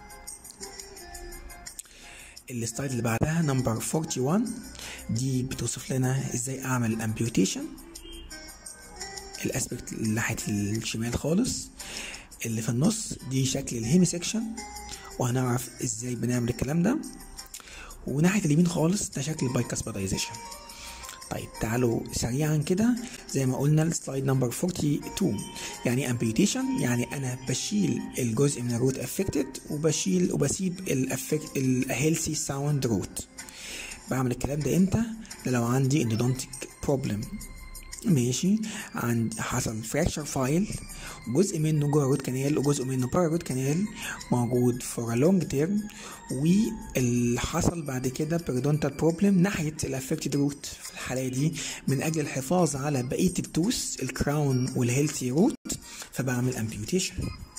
السلايد اللي بعدها نمبر 41 دي بتوصف لنا ازاي اعمل امبيوتيشن الاسبكت اللي ناحيه الشمال خالص اللي في النص دي شكل الهيمي سيكشن وهنعرف ازاي بنعمل الكلام ده وناحيه اليمين خالص ده شكل البايكاسبيدايزيشن طيب تعالوا سريعا كده زي ما قلنا السلايد نمبر 42 يعني امبيوتيشن يعني انا بشيل الجزء من الروت افكتد وبشيل وبسيب الافكت الهيلثي ساوند روت بعمل الكلام ده امتى ده لو عندي اندودونتيك بروبلم ماشي عند حصل فراكشر فايل جزء منه جوه روت كانال وجزء منه بره روت كانال موجود فور لونج تيرم واللي حصل بعد كده بيرودونتال بروبلم ناحيه الافكتد روت في الحاله دي من اجل الحفاظ على بقيه التوس الكراون والهيلثي روت فبعمل امبيوتيشن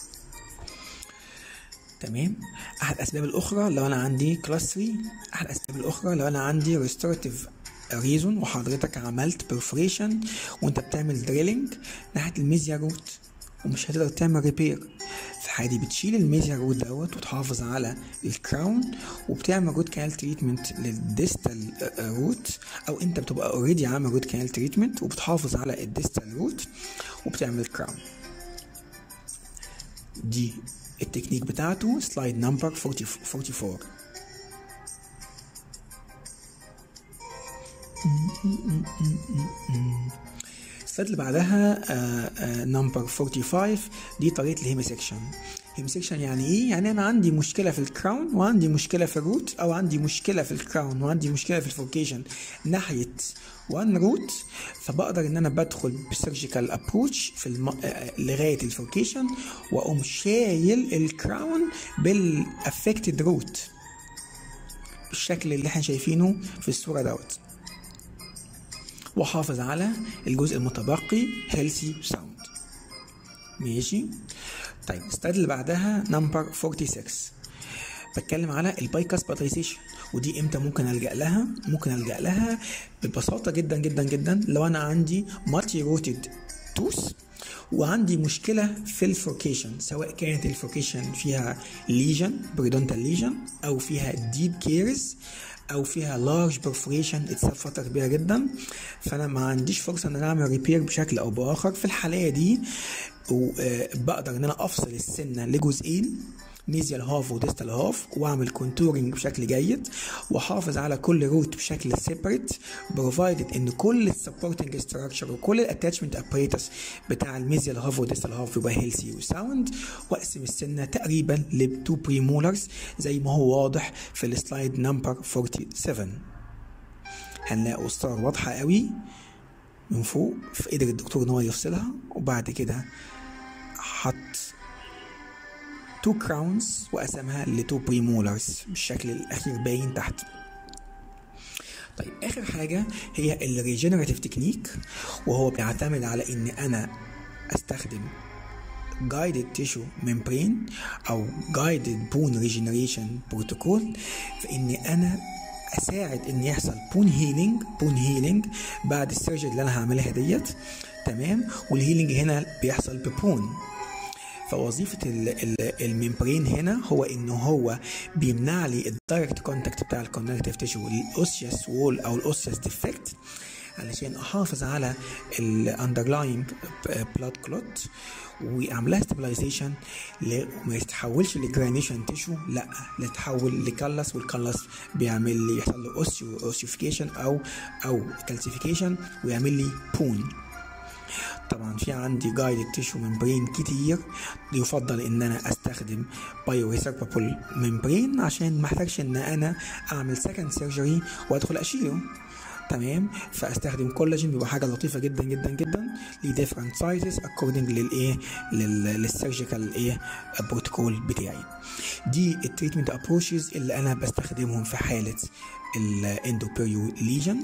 تمام احد الاسباب الاخرى لو انا عندي كلاس 3 احد الاسباب الاخرى لو انا عندي ريستوراتيف ريزون وحضرتك عملت برفوريشن وانت بتعمل دريلينج ناحيه الميزيا روت ومش هتقدر تعمل ريبير في الحالة دي بتشيل الميزيال روت دوت وتحافظ على الكراون وبتعمل روت كانال تريتمنت للديستال روت او انت بتبقى اوريدي عامل روت كانال تريتمنت وبتحافظ على الديستال روت وبتعمل كراون دي التكنيك بتاعته سلايد نمبر 44 السلايد اللي بعدها نمبر 45 دي طريقه الهيمي سيكشن هيمي سيكشن يعني ايه يعني انا عندي مشكله في الكراون وعندي مشكله في الروت او عندي مشكله في الكراون وعندي مشكله في الفوركيشن ناحيه وان روت فبقدر ان انا بدخل بسيرجيكال ابروتش في الم... لغايه الفوركيشن واقوم شايل الكراون بالافكتد روت بالشكل اللي احنا شايفينه في الصوره دوت واحافظ على الجزء المتبقي هيلثي ساوند ماشي طيب السلايد اللي بعدها نمبر 46 بتكلم على البايكاس باتريزيشن ودي امتى ممكن الجا لها ممكن الجا لها ببساطه جدا جدا جدا لو انا عندي مالتي روتد توث وعندي مشكلة في الفوركيشن سواء كانت الفوركيشن فيها ليجن بريدونتال ليجن أو فيها ديب كيرز او فيها لارج برفوريشن اتساب فتره كبيره جدا فانا ما عنديش فرصه ان انا اعمل ريبير بشكل او باخر في الحاليه دي بقدر ان انا افصل السنه لجزئين ميزيال هاف وديستال هاف واعمل كونتورنج بشكل جيد واحافظ على كل روت بشكل سيبريت بروفايدد ان كل السبورتنج ستراكشر وكل الاتاتشمنت ابريتس بتاع الميزيال هاف وديستال هاف يبقى هيلثي وساوند واقسم السنه تقريبا لتو بريمولرز زي ما هو واضح في السلايد نمبر 47 هنلاقوا الصور واضحه قوي من فوق فقدر الدكتور ان هو يفصلها وبعد كده حط تو كراونز وقسمها لتو بريمولرز بالشكل الاخير باين تحت طيب اخر حاجه هي الريجنراتيف تكنيك وهو بيعتمد على ان انا استخدم guided tissue membrane او guided bone regeneration protocol في اني انا اساعد ان يحصل بون هيلينج بون هيلينج بعد السيرجري اللي انا هعملها ديت تمام والهيلينج هنا بيحصل ببون فوظيفة الممبرين هنا هو ان هو بيمنع لي الدايركت كونتاكت بتاع الكونكتيف تيشو الاوسيوس وول او الاوسيوس ديفكت علشان احافظ على الاندرلاينج بلاد كلوت واعملها ستابلايزيشن وما يتحولش لجرانيشن تيشو لا يتحول لكلس والكلس بيعمل لي يحصل له اوسيو اوسيوفيكيشن او او كالسيفيكيشن ويعمل لي بون طبعا في عندي جايدد تيشو ممبرين كتير يفضل ان انا استخدم بايو ريسيربابل ممبرين عشان ما احتاجش ان انا اعمل سكند سيرجري وادخل اشيله تمام فاستخدم كولاجين بيبقى حاجه لطيفه جدا جدا جدا لديفرنت سايزز اكوردنج للايه للسيرجيكال ايه بروتوكول بتاعي دي التريتمنت ابروشز اللي انا بستخدمهم في حاله الاندوبيريو ليجن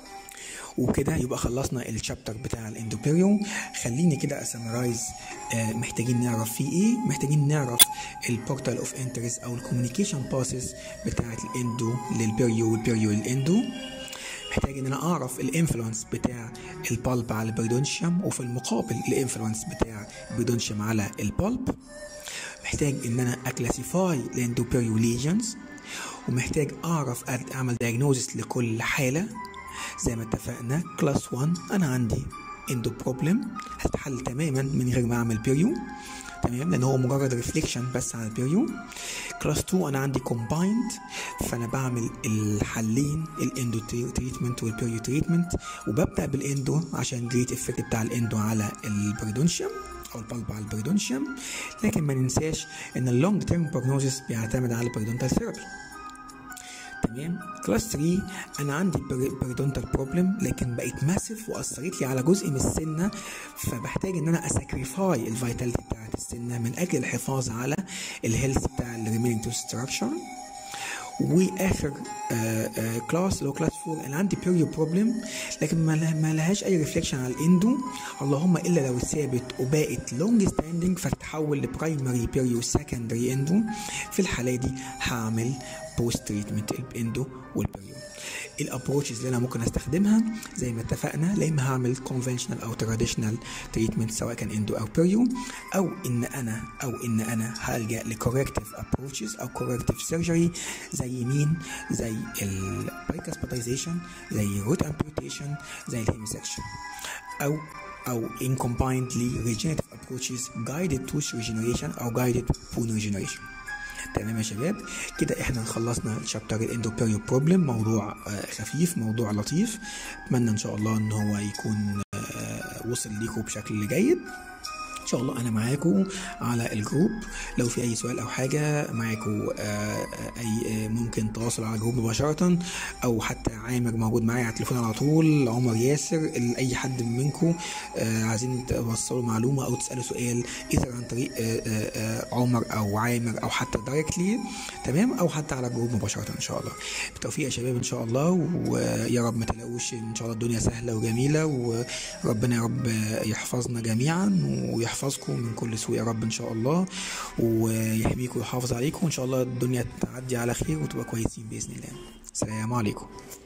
وكده يبقى خلصنا الشابتر بتاع الاندوبيريو خليني كده اسمرايز آه محتاجين نعرف فيه ايه محتاجين نعرف البورتال اوف انترست او الكوميونيكيشن باسز بتاعه الاندو للبيريو والبيريو للاندو محتاج ان انا اعرف الانفلونس بتاع البالب على البريدونشيوم وفي المقابل الانفلونس بتاع البريدونشيوم على البالب محتاج ان انا اكلاسيفاي الاندوبيريو ليجنز ومحتاج اعرف اعمل دايجنوزس لكل حاله زي ما اتفقنا كلاس 1 انا عندي اندو بروبلم هتحل تماما من غير ما اعمل بيريو تمام لان هو مجرد ريفليكشن بس على البيريو كلاس 2 انا عندي كومبايند فانا بعمل الحلين الاندو تريتمنت والبيريو تريتمنت وببدا بالاندو عشان جريت افكت بتاع الاندو على البريدونشيوم او البلب على البريدونشيوم لكن ما ننساش ان اللونج تيرم بروجنوزيس بيعتمد على البريدونتال ثيرابي تمام كلاس 3 انا عندي بريدونتال بروبلم لكن بقت ماسف واثرت لي على جزء من السنه فبحتاج ان انا اساكريفاي الفيتاليتي بتاعت السنه من اجل الحفاظ على الهيلث بتاع الريمينينج تو ستراكشر واخر آآ آآ كلاس اللي هو كلاس 4 انا عندي بيريو بروبلم لكن ما لهاش اي ريفليكشن على الاندو اللهم الا لو اتثابت وبقت لونج ستاندنج فتتحول لبرايمري بيريو سكندري اندو في الحاله دي هعمل بوست تريتمنت الاندو والبريو الابروتشز اللي انا ممكن استخدمها زي ما اتفقنا لا اما هعمل كونفنشنال او تراديشنال تريتمنت سواء كان اندو او بيريو او ان انا او ان انا هلجا لكوركتيف ابروتشز او كوركتيف سيرجري زي مين زي البايكاسباتيزيشن زي روت امبوتيشن زي الهيميسكشن او او in combinedly regenerative approaches guided tooth regeneration او guided bone regeneration تمام يا شباب كده احنا خلصنا الشابتر الاندوبيريو بروبلم موضوع خفيف موضوع لطيف اتمنى ان شاء الله ان هو يكون وصل ليكم بشكل جيد ان شاء الله انا معاكم على الجروب لو في اي سؤال او حاجه معاكم اي ممكن تواصل على الجروب مباشره او حتى عامر موجود معايا على التليفون على طول عمر ياسر اي حد منكم عايزين توصلوا معلومه او تسالوا سؤال اذا عن طريق عمر او عامر او حتى دايركتلي تمام او حتى على الجروب مباشره ان شاء الله بالتوفيق يا شباب ان شاء الله ويا رب ما تلاقوش ان شاء الله الدنيا سهله وجميله وربنا يا رب يحفظنا جميعا ويحفظ يحفظكم من كل سوء يا رب ان شاء الله ويحميكم ويحافظ عليكم وان شاء الله الدنيا تعدي على خير وتبقى كويسين باذن الله السلام عليكم